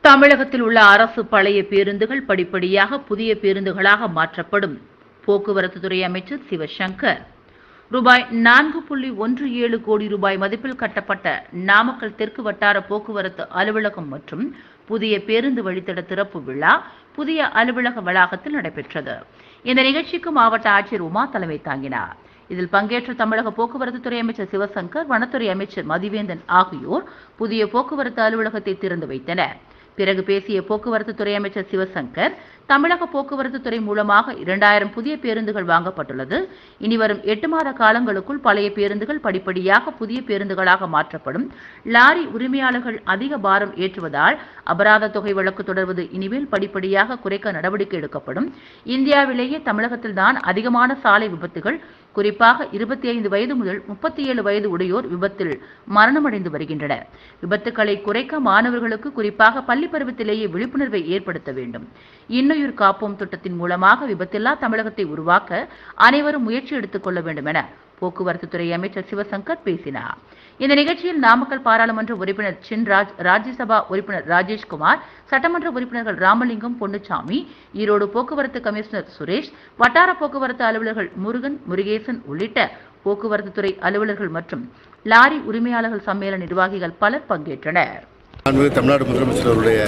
தமிழகத்தில் உள்ள அரசு பழைய பேருந்துகள் படிப்படியாக புதிய பேருந்துகளாக மாற்றப்படும் போக்குவரத்து துறை அமைச்சர் சிவசங்கர் ரூபாய் நான்கு புள்ளி ஒன்று ஏழு கோடி ரூபாய் மதிப்பில் கட்டப்பட்ட நாமக்கல் தெற்கு வட்டார போக்குவரத்து அலுவலகம் மற்றும் புதிய பேருந்து வழித்தட திறப்பு விழா புதிய அலுவலக வளாகத்தில் நடைபெற்றது இந்த நிகழ்ச்சிக்கு மாவட்ட ஆட்சியர் உமா தலைமை தாங்கினார் இதில் பங்கேற்ற தமிழக போக்குவரத்து துறை அமைச்சர் சிவசங்கர் வனத்துறை அமைச்சர் மதிவேந்தன் ஆகியோர் புதிய போக்குவரத்து அலுவலகத்தை திறந்து வைத்தனர் பிறகு பேசிய போக்குவரத்து துறை அமைச்சர் சிவசங்கர் தமிழக போக்குவரத்து துறை மூலமாக இரண்டாயிரம் புதிய பேருந்துகள் வாங்கப்பட்டுள்ளது இனி வரும் எட்டு மாத காலங்களுக்குள் பழைய பேருந்துகள் படிப்படியாக புதிய பேருந்துகளாக மாற்றப்படும் லாரி உரிமையாளர்கள் அதிக பாரம் ஏற்றுவதால் அபராத தொகை வழக்கு தொடர்வது இனிமேல் படிப்படியாக குறைக்க நடவடிக்கை எடுக்கப்படும் இந்தியாவிலேயே தமிழகத்தில்தான் அதிகமான சாலை விபத்துகள் குறிப்பாக இருபத்தி ஐந்து வயது முதல் முப்பத்தி ஏழு வயது உடையோர் விபத்தில் மரணமடைந்து வருகின்றனர் விபத்துக்களை குறைக்க மாணவர்களுக்கு குறிப்பாக பள்ளி பருவத்திலேயே விழிப்புணர்வை ஏற்படுத்த வேண்டும் இன்னுயிர் காப்போம் திட்டத்தின் மூலமாக விபத்தில்லா தமிழகத்தை உருவாக்க அனைவரும் முயற்சி எடுத்துக் கொள்ள வேண்டும் என போக்குவரத்து துறை அமைச்சர் சிவசங்கர் பேசினார் இந்த நிகழ்ச்சியில் நாமக்கல் பாராளுமன்ற உறுப்பினர் சின்ராஜ் ராஜ்யசபா உறுப்பினர் ராஜேஷ்குமார் சட்டமன்ற உறுப்பினர்கள் ராமலிங்கம் பொன்னுச்சாமி ஈரோடு போக்குவரத்து கமிஷனர் சுரேஷ் வட்டார போக்குவரத்து அலுவலர்கள் முருகன் முருகேசன் உள்ளிட்ட போக்குவரத்து துறை அலுவலர்கள் மற்றும் லாரி உரிமையாளர்கள் சம்மேளன நிர்வாகிகள் பலர் பங்கேற்றனர் அன்பு தமிழ்நாடு முதலமைச்சர் அவருடைய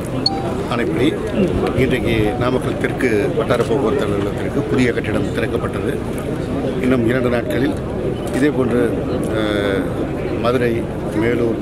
ஆணைப்படி இன்றைக்கு நாமக்கல் தெற்கு வட்டார போக்குவரத்து அலுவலகத்திற்கு புதிய கட்டிடம் திறக்கப்பட்டது இன்னும் இரண்டு நாட்களில் இதே போன்று அஹ், மதுரை மேலூர்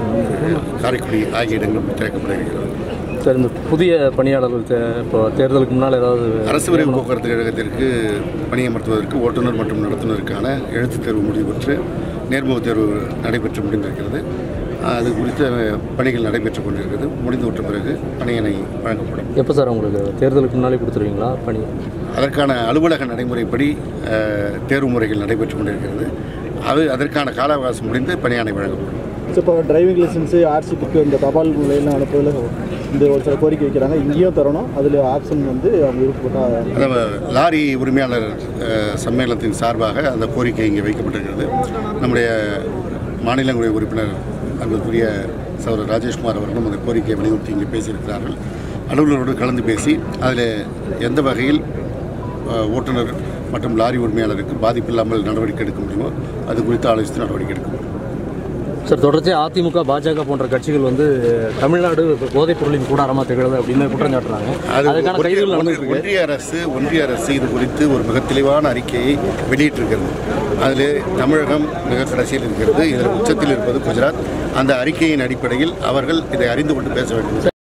காரைக்குடி ஆகிய இடங்களும் திறக்கப்பட இருக்கிறது சார் இந்த புதிய பணியாளர்கள் தே- இப்போ தேர்தலுக்கு முன்னால் ஏதாவது அரசு விரைவு போக்குவரத்து கழகத்திற்கு பணியமர்த்துவதற்கு ஓட்டுநர் மற்றும் நடத்துனருக்கான எழுத்துத் தேர்வு முடிவு பெற்று நேர்முகத் தேர்வு நடைபெற்று முடிந்திருக்கிறது அது குறித்த பணிகள் நடைபெற்றுக் கொண்டிருக்கிறது முடிந்துவிட்ட பிறகு பணியினை வழங்கப்படும் எப்போ சார் உங்களுக்கு தேர்தலுக்கு முன்னாலே கொடுத்துருவீங்களா பணி அதற்கான அலுவலக நடைமுறைப்படி அஹ், தேர்வு முறைகள் நடைபெற்று கொண்டிருக்கிறது அது அதற்கான கால அவகாசம் முடிந்து பணியாணை வழங்கப்படும் இப்போ டிரைவிங் லைசன்ஸு ஆர்சி புக்கு இந்த தபால் நிலையெல்லாம் அனுப்புவதில் இந்த ஒரு சில கோரிக்கை வைக்கிறாங்க இங்கேயும் தரணும் அதில் ஆப்ஷன் வந்து அவங்க விருப்பப்பட்டா அதாவது லாரி உரிமையாளர் அஹ், சம்மேளனத்தின் சார்பாக அந்த கோரிக்கை இங்கே வைக்கப்பட்டிருக்கிறது நம்முடைய மாநிலங்களுடைய உறுப்பினர் அன்புக்குரிய சகோதரர் ராஜேஷ்குமார் அவர்களும் அந்த கோரிக்கையை வலியுறுத்தி இங்கே பேசியிருக்கிறார்கள் அலுவலரோடு கலந்து பேசி அதில் எந்த வகையில் அஹ், ஓட்டுநர் மற்றும் லாரி உரிமையாளருக்கு பாதிப்பில்லாமல் நடவடிக்கை எடுக்க முடியுமோ அது குறித்து ஆலோசித்து நடவடிக்கை எடுக்கப்படும் சார் தொடர்ச்சியாக அதிமுக பாஜக போன்ற கட்சிகள் வந்து தமிழ்நாடு போதைப் பொருளின் கூடாரமாக திகழுது அப்படின்னு குற்றம் சாட்டுறாங்க அது அதுக்கான ஒன்றிய- கைதுகள் நடந்துட்டு இருக்கு ஒன்றிய அரசு ஒன்றிய அரசு இது குறித்து ஒரு மிக தெளிவான அறிக்கையை வெளியிட்டிருக்கிறது அதில் தமிழகம் மிக கடைசியில் இருக்கிறது இதில் உச்சத்தில் இருப்பது குஜராத் அந்த அறிக்கையின் அடிப்படையில் அவர்கள் இதை அறிந்து கொண்டு பேச வேண்டும்